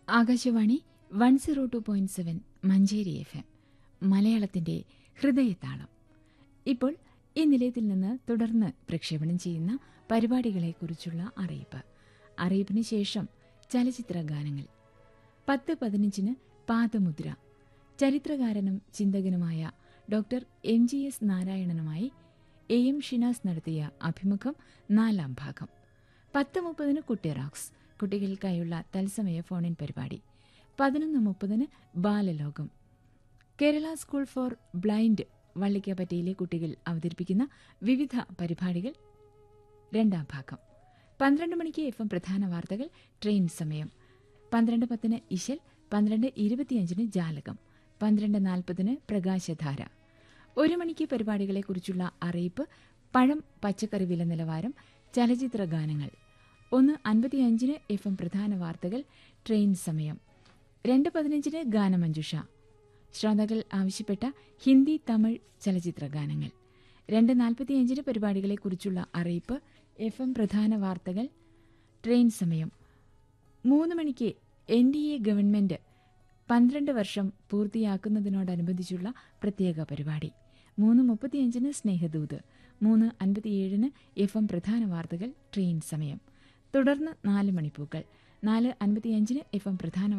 Akashvani one zero two point seven Manjeri F M മലയാളത്തിന്റെ ഹൃദയതാളം ഇപ്പോൾ ഈ നിലയത്തിൽ നിന്ന് തുടർന്ന് പ്രക്ഷേപണം ചെയ്യുന്ന പരിപാടികളെക്കുറിച്ചുള്ള അറിയിപ്പ് അറിയിപ്പിന് ശേഷം ചലച്ചിത്ര ഗാനങ്ങൾ പത്ത് പതിനഞ്ചിന് പാദമുദ്ര ചരിത്രകാരനും ചിന്തകനുമായ ഡോക്ടർ എം ജി എസ് നാരായണനുമായി എ എം ഷിനാസ് നടത്തിയ അഭിമുഖം നാലാം ഭാഗം പത്ത് മുപ്പതിന് കുട്ടി റോക്സ് കുട്ടികൾക്കായുള്ള തത്സമയ ഫോണിൻ പരിപാടി പതിനൊന്ന് മുപ്പതിന് Balalokam Kerala school for blind വള്ളിക്കപ്പറ്റയിലെ കുട്ടികൾ അവതരിപ്പിക്കുന്ന വിവിധ പരിപാടികൾ രണ്ടാം ഭാഗം പന്ത്രണ്ട് മണിക്ക് എഫ് എം പ്രധാന വാർത്തകൾ ട്രെയിൻ സമയം പന്ത്രണ്ട് പത്തിന് ഇശൽ പന്ത്രണ്ട് ഇരുപത്തിയഞ്ചിന് ജാലകം പന്ത്രണ്ട് നാൽപ്പതിന് പ്രകാശധാര ഒരു മണിക്ക് പരിപാടികളെക്കുറിച്ചുള്ള അറിയിപ്പ് പഴം പച്ചക്കറി വില നിലവാരം ചലച്ചിത്ര ഗാനങ്ങൾ ഒന്ന് അൻപത്തിയഞ്ചിന് എഫ് എം പ്രധാന വാർത്തകൾ ട്രെയിൻ സമയം രണ്ട് പതിനഞ്ചിന് ഗാനമഞ്ജുഷ ശ്രോതാക്കൾ ആവശ്യപ്പെട്ട ഹിന്ദി തമിഴ് ചലച്ചിത്ര ഗാനങ്ങൾ രണ്ട് നാൽപ്പത്തിയഞ്ചിന് പരിപാടികളെക്കുറിച്ചുള്ള അറിയിപ്പ് എഫ് എം പ്രധാന വാർത്തകൾ ട്രെയിൻ സമയം മൂന്ന് മണിക്ക് എൻ ഡി എ ഗവൺമെന്റ് പന്ത്രണ്ട് വർഷം പൂർത്തിയാക്കുന്നതിനോടനുബന്ധിച്ചുള്ള പ്രത്യേക പരിപാടി മൂന്ന് മുപ്പത്തിയഞ്ചിന് സ്നേഹദൂത് മൂന്ന് അൻപത്തിയേഴിന് എഫ് എം പ്രധാന വാർത്തകൾ ട്രെയിൻ സമയം തുടർന്ന് നാല് മണിപ്പൂക്കൾ നാല് അൻപത്തിയഞ്ചിന് എഫ് എം പ്രധാന